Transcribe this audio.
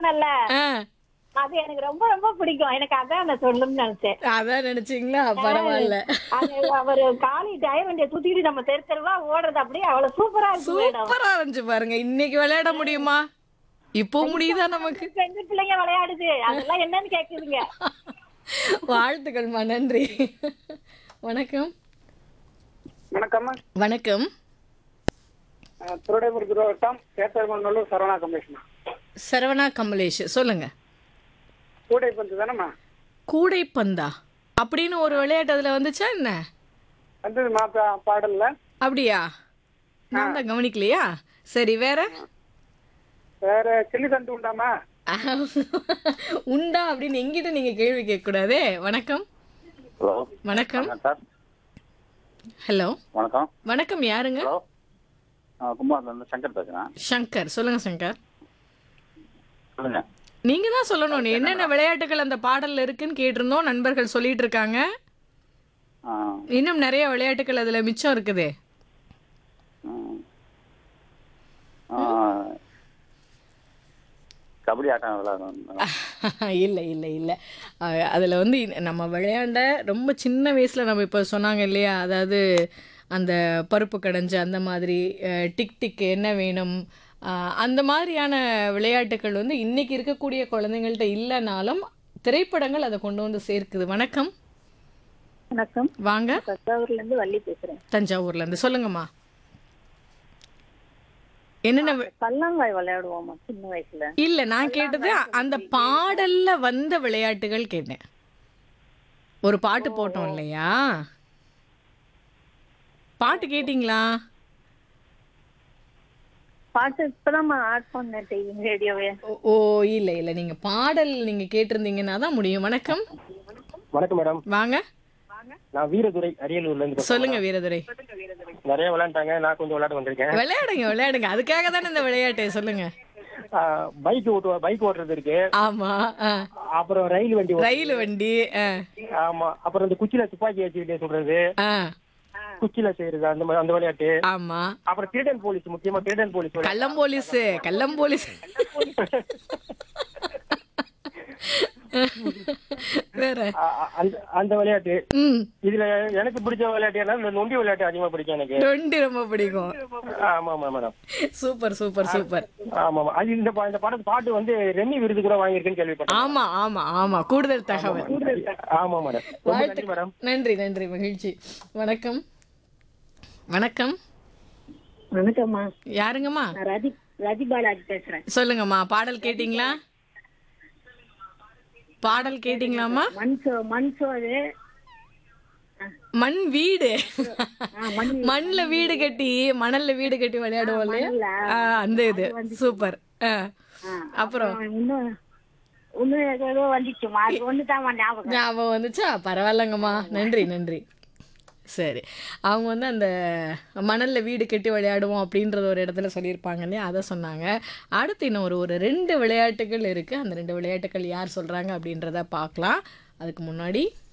சொன்னேன்ல ஆ, அது எனக்கு ரொம்ப ரொம்ப பிடிக்கும் எனக்கு அதான் நான் சொல்லணும்னு நினைச்சேன் அதான் நினைச்சீங்களா பரவாயில்ல அது அவரு காலி டயர் வண்டியை சுத்திட்டு நம்ம தெரு தெருவா ஓடுறது அப்படியே அவ்வளவு சூப்பரா இருக்கு மேடம் சூப்பரா இருந்துச்சு பாருங்க இன்னைக்கு விளையாட முடியுமா இப்போ முடியுதா நமக்கு ரெண்டு பிள்ளைங்க விளையாடுது அதெல்லாம் என்னன்னு கேக்குதுங்க வாழ்த்துக்கள்மா நன்றி வணக்கம் வணக்கம் வணக்கம் திருடைபுரம் திருவட்டம் சேத்தர்மநல்லூர் சரவணா கமிஷனா சரவணா கமலேஷ் சொல்லுங்க கூடை பந்து தானேம்மா கூடைப்பந்தா அப்படின்னு ஒரு விளையாட்டு அதுல வந்துச்சா என்ன வந்தது மாப்பா பாடல்ல அப்படியா நான் தான் கவனிக்கலையா சரி வேற வேற சில்லி தண்டு உண்டாமா உண்டா அப்படின்னு எங்கிட்ட நீங்க கேள்வி கேட்க கூடாதே வணக்கம் ஹலோ வணக்கம் சார் ஹலோ வணக்கம் வணக்கம் யாருங்க ஹலோ குமார்லேருந்து சங்கர் பேசுகிறேன் சங்கர் சொல்லுங்க சங்கர் சொல்லுங்க நீங்க தான் சொல்லணும் என்னென்ன விளையாட்டுகள் அந்த பாடல்ல இருக்குன்னு கேட்டிருந்தோம் நண்பர்கள் சொல்லிட்டு இருக்காங்க ஆ, இன்னும் நிறைய விளையாட்டுகள் அதுல மிச்சம் இருக்குதே ம். ஆ, கபடி ஆட்டம் விளையாடணும் இல்லை இல்லை இல்லை அதில் வந்து இ- நம்ம விளையாண்ட ரொம்ப சின்ன வயசில் நம்ம இப்போ சொன்னாங்க இல்லையா அதாவது அந்த பருப்பு கடைஞ்சு அந்த மாதிரி அஹ், டிக் டிக் என்ன வேணும் அஹ், அந்த மாதிரியான விளையாட்டுகள் வந்து இன்னைக்கு இருக்கக்கூடிய குழந்தைங்கள்ட்ட இல்லைனாலும் திரைப்படங்கள் அதை கொண்டு வந்து சேர்க்குது வணக்கம் வணக்கம் வாங்க தஞ்சாவூர்ல இருந்து வள்ளி பேசுறேன் தஞ்சாவூர்ல இருந்து சொல்லுங்கம்மா என்னென்ன வி- பல்லாங்காய் விளையாடுவோமா சின்ன வயசுல இல்ல நான் கேட்டது அந்த பாடல்ல வந்த விளையாட்டுகள் கேட்டேன் ஒரு பாட்டு போட்டோம் இல்லையா பாட்டு கேட்டிங்களா பாட்டு இப்பதான் ஆட் பண்ணேன் டிவி ரேடியோவே ஓ- ஓ இல்ல இல்ல நீங்க பாடல் நீங்க கேட்டிருந்தீங்கன்னா தான் முடியும் வணக்கம் வணக்கம் மேடம் வாங்க நான் வீரதுரை அரியலூர்ல இருந்து பேசுறேன். சொல்லுங்க வீரதுரை நிறைய விளையாண்டாங்க நான் கொஞ்சம் விளையாட வந்திருக்கேன் விளையாடுங்க விளையாடுங்க அதுக்காக தானே இந்த விளையாட்டு சொல்லுங்க பைக் ஓட்டு பைக் ஓட்டுறது இருக்கு ஆமா ஆ. அப்புறம் ரயில் வண்டி ஓட்டு- ரயில் வண்டி ஆ. ஆமா அப்புறம் இந்த குச்சில துப்பாக்கி வச்சுக்கிட்டே சொல்றது ஆ. குச்சில செய்யறது அந்த மாதிரி அந்த விளையாட்டு ஆமா அப்புறம் திருடன் போலீஸ் முக்கியமா திருடன் போலீஸ் விளையாட்டு. கள்ளம் போலீஸ் கள்ளம் போலீஸ் வேற அ- அ- அந்த அந்த விளையாட்டு ம் இதுல எனக்கு பிடிச்ச விளையாட்டு என்ன இந்த நொண்டி விளையாட்டு அதிகமா பிடிக்கும் எனக்கு ரெண்டு ரொம்ப பிடிக்கும் ஆமா ஆமா மேடம் சூப்பர் சூப்பர் சூப்பர் ஆமா ஆமா அது இந்த பா- இந்த படத்து பாட்டு வந்து ரெம்மி விருது கூட வாங்கியிருக்குன்னு கேள்விப்பட்டேன் ஆமா ஆமா ஆமா கூடுதல் தகவல் ஆமா மேடம் ரொம்ப நன்றி மேடம் நன்றி நன்றி மகிழ்ச்சி வணக்கம் வணக்கம் வணக்கம்மா யாருங்கம்மா நான் ரதி ரதி பாலாஜி பேசுறேன் சொல்லுங்கம்மா பாடல் கேட்டிங்களா பாடல் கேட்டிங்களாம்மா மண் சோ மண் சோறு மண் வீடு மண் மண்ணுல வீடு கட்டி மணல்ல வீடு கட்டி விளையாடுவோம் இல்லையா ஆ, அந்த இது சூப்பர் ஆ. அப்புறம் இன்னும் இன்னும் ஏதோ வந்துச்சுமா அது ஒண்ணுதான் ஞாபகம் ஞாபகம் வந்துச்சா பரவாயில்லங்கம்மா நன்றி நன்றி சரி அவங்க வந்து அந்த மணலில் வீடு கட்டி விளையாடுவோம் அப்படின்றத ஒரு இடத்துல சொல்லியிருப்பாங்க இல்லையா அதை சொன்னாங்க அடுத்து இன்னும் ஒரு ஒரு ரெண்டு விளையாட்டுகள் இருக்குது அந்த ரெண்டு விளையாட்டுகள் யார் சொல்கிறாங்க அப்படின்றத பார்க்கலாம் அதுக்கு முன்னாடி